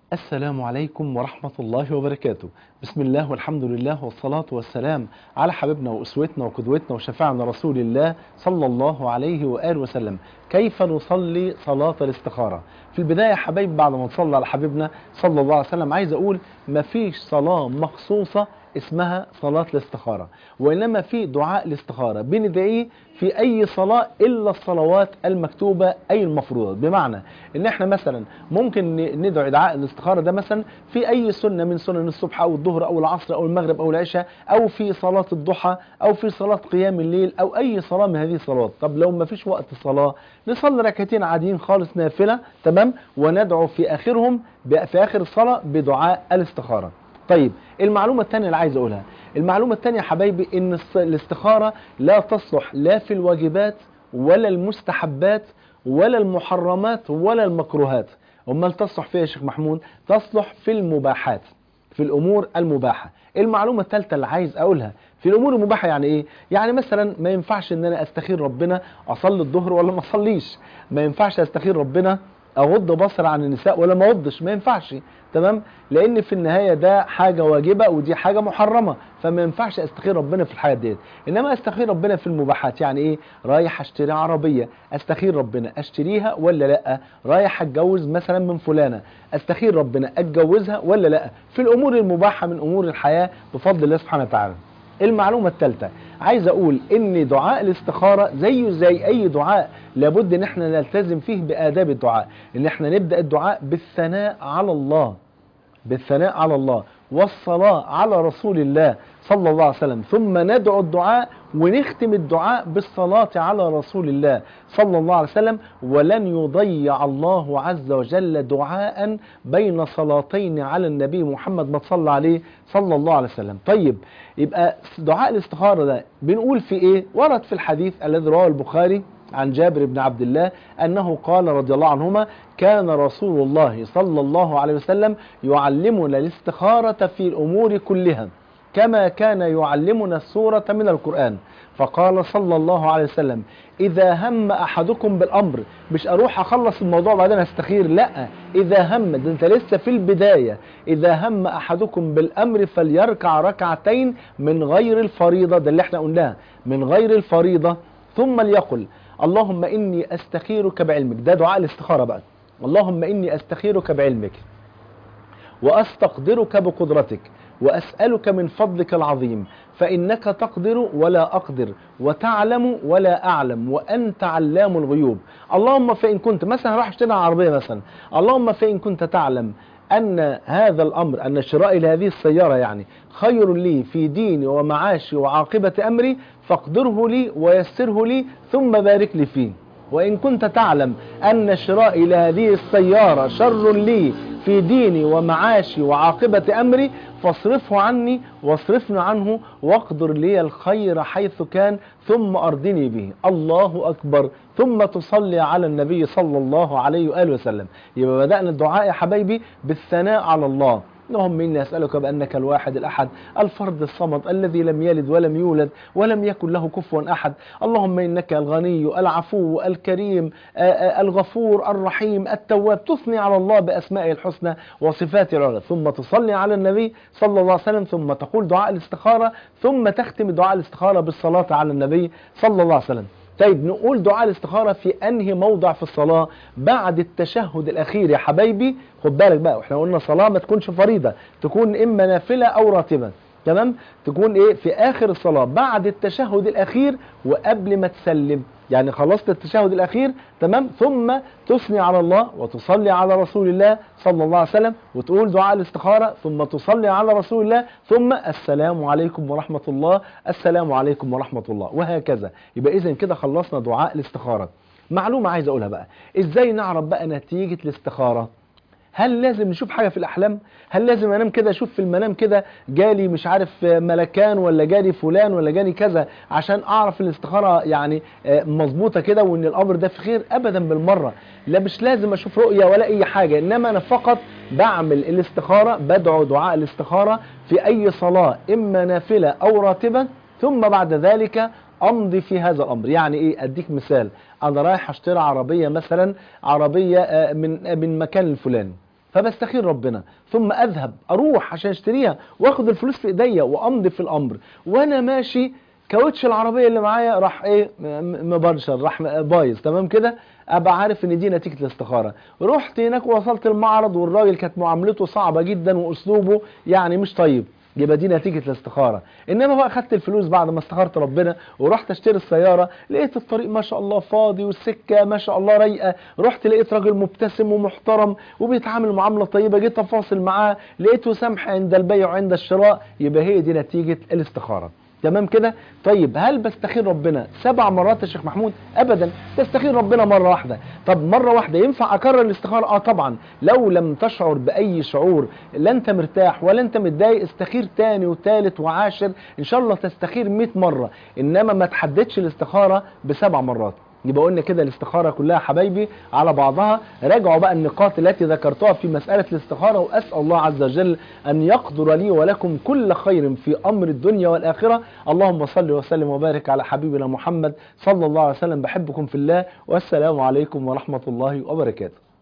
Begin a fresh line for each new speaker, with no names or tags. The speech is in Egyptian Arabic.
السلام عليكم ورحمة الله وبركاته بسم الله والحمد لله والصلاة والسلام على حبيبنا وأسوتنا وقدوتنا وشفاعنا رسول الله صلى الله عليه وآله وسلم كيف نصلي صلاة الاستخارة في البداية يا حبايب بعد ما نصلي على حبيبنا صلى الله عليه وسلم عايز أقول مفيش صلاة مخصوصة اسمها صلاة الاستخارة وإنما في دعاء الاستخارة بندعيه في أي صلاة إلا الصلوات المكتوبة أي المفروضة بمعنى إن إحنا مثلا ممكن ندعو دعاء الاستخارة ده مثلا في أي سنة من سنن الصبح أو الظهر أو العصر أو المغرب أو العشاء أو في صلاة الضحى أو في صلاة قيام الليل أو أي صلاة من هذه الصلوات طب لو ما فيش وقت صلاة نصلي ركعتين عاديين خالص نافلة تمام وندعو في آخرهم في آخر الصلاة بدعاء الاستخارة طيب المعلومة الثانية اللي عايز أقولها المعلومة الثانية يا حبايبي إن الاستخارة لا تصلح لا في الواجبات ولا المستحبات ولا المحرمات ولا المكروهات أمال تصلح فيها يا شيخ محمود تصلح في المباحات في الأمور المباحة المعلومة الثالثة اللي عايز أقولها في الأمور المباحة يعني إيه؟ يعني مثلا ما ينفعش إن أنا أستخير ربنا أصلي الظهر ولا ما أصليش ما ينفعش أستخير ربنا اغض بصر عن النساء ولا ما اغضش ما ينفعش تمام لان في النهايه ده حاجه واجبه ودي حاجه محرمه فما ينفعش استخير ربنا في الحاجات ديت انما استخير ربنا في المباحات يعني ايه رايح اشتري عربيه استخير ربنا اشتريها ولا لا رايح اتجوز مثلا من فلانه استخير ربنا اتجوزها ولا لا في الامور المباحه من امور الحياه بفضل الله سبحانه وتعالى المعلومة الثالثة عايز اقول ان دعاء الاستخارة زيه زي اي دعاء لابد ان احنا نلتزم فيه باداب الدعاء ان احنا نبدأ الدعاء بالثناء على الله بالثناء على الله والصلاة على رسول الله صلى الله عليه وسلم ثم ندعو الدعاء ونختم الدعاء بالصلاة على رسول الله صلى الله عليه وسلم ولن يضيع الله عز وجل دعاء بين صلاتين على النبي محمد ما صلى عليه صلى الله عليه وسلم طيب يبقى دعاء الاستخارة ده بنقول في ايه ورد في الحديث الذي رواه البخاري عن جابر بن عبد الله أنه قال رضي الله عنهما كان رسول الله صلى الله عليه وسلم يعلمنا الاستخارة في الأمور كلها كما كان يعلمنا السورة من القرآن فقال صلى الله عليه وسلم إذا هم أحدكم بالأمر مش أروح أخلص الموضوع بعدين أستخير لا إذا هم ده أنت لسه في البداية إذا هم أحدكم بالأمر فليركع ركعتين من غير الفريضة ده اللي احنا قلناه من غير الفريضة ثم ليقل اللهم إني أستخيرك بعلمك ده دعاء الاستخارة بقى اللهم إني أستخيرك بعلمك وأستقدرك بقدرتك وأسألك من فضلك العظيم فإنك تقدر ولا أقدر وتعلم ولا أعلم وأنت علام الغيوب اللهم فإن كنت مثلا راح اشتري عربية مثلا اللهم فإن كنت تعلم أن هذا الأمر أن شرائي لهذه السيارة يعني خير لي في ديني ومعاشي وعاقبة أمري فاقدره لي ويسره لي ثم بارك لي فيه وإن كنت تعلم أن شرائي لهذه السيارة شر لي في ديني ومعاشي وعاقبة أمري فاصرفه عني واصرفني عنه واقدر لي الخير حيث كان ثم أرضني به الله أكبر ثم تصلي على النبي صلى الله عليه وآله وسلم يبقى بدأنا الدعاء يا حبايبي بالثناء على الله اللهم إني أسألك بأنك الواحد الأحد الفرد الصمد الذي لم يلد ولم يولد ولم يكن له كفوا أحد اللهم إنك الغني العفو الكريم الغفور الرحيم التواب تثني على الله بأسمائه الحسنى وصفاته العلى ثم تصلي على النبي صلى الله عليه وسلم ثم تقول دعاء الاستخارة ثم تختم دعاء الاستخارة بالصلاة على النبي صلى الله عليه وسلم طيب نقول دعاء الاستخارة في أنهي موضع في الصلاة بعد التشهد الأخير يا حبايبي خد بالك بقى احنا قلنا صلاة ما تكونش فريضة تكون إما نافلة أو راتبة تمام تكون ايه في اخر الصلاة بعد التشهد الاخير وقبل ما تسلم يعني خلصت التشهد الاخير تمام ثم تثني على الله وتصلي على رسول الله صلى الله عليه وسلم وتقول دعاء الاستخارة ثم تصلي على رسول الله ثم السلام عليكم ورحمة الله السلام عليكم ورحمة الله وهكذا يبقى اذا كده خلصنا دعاء الاستخارة معلومة عايز اقولها بقى ازاي نعرف بقى نتيجة الاستخارة هل لازم نشوف حاجة في الأحلام هل لازم أنام كده أشوف في المنام كده جالي مش عارف ملكان ولا جالي فلان ولا جالي كذا عشان أعرف الاستخارة يعني مظبوطة كده وإن الأمر ده في خير أبدا بالمرة لا مش لازم أشوف رؤية ولا أي حاجة إنما أنا فقط بعمل الاستخارة بدعو دعاء الاستخارة في أي صلاة إما نافلة أو راتبة ثم بعد ذلك امضي في هذا الامر يعني ايه اديك مثال انا رايح اشتري عربية مثلا عربية من من مكان الفلاني فبستخير ربنا ثم اذهب اروح عشان اشتريها واخد الفلوس في ايديا وامضي في الامر وانا ماشي كاوتش العربيه اللي معايا راح ايه م- مبرشر راح بايظ تمام كده ابقى عارف ان دي نتيجه الاستخاره رحت هناك ووصلت المعرض والراجل كانت معاملته صعبه جدا واسلوبه يعني مش طيب يبقى دي نتيجة الاستخارة انما بقى خدت الفلوس بعد ما استخرت ربنا ورحت اشتري السيارة لقيت الطريق ما شاء الله فاضي والسكة ما شاء الله رايقة رحت لقيت راجل مبتسم ومحترم وبيتعامل معاملة طيبة جيت افاصل معاه لقيته سمح عند البيع وعند الشراء يبقى هي دي نتيجة الاستخارة تمام كده طيب هل بستخير ربنا سبع مرات يا شيخ محمود ابدا بستخير ربنا مره واحده طب مره واحده ينفع اكرر الاستخاره اه طبعا لو لم تشعر باي شعور لا انت مرتاح ولا انت متضايق استخير تاني وتالت وعاشر ان شاء الله تستخير 100 مره انما ما تحددش الاستخاره بسبع مرات يبقى قلنا كده الاستخاره كلها حبايبي على بعضها راجعوا بقى النقاط التي ذكرتها في مساله الاستخاره واسال الله عز وجل ان يقدر لي ولكم كل خير في امر الدنيا والاخره اللهم صل وسلم وبارك على حبيبنا محمد صلى الله عليه وسلم بحبكم في الله والسلام عليكم ورحمه الله وبركاته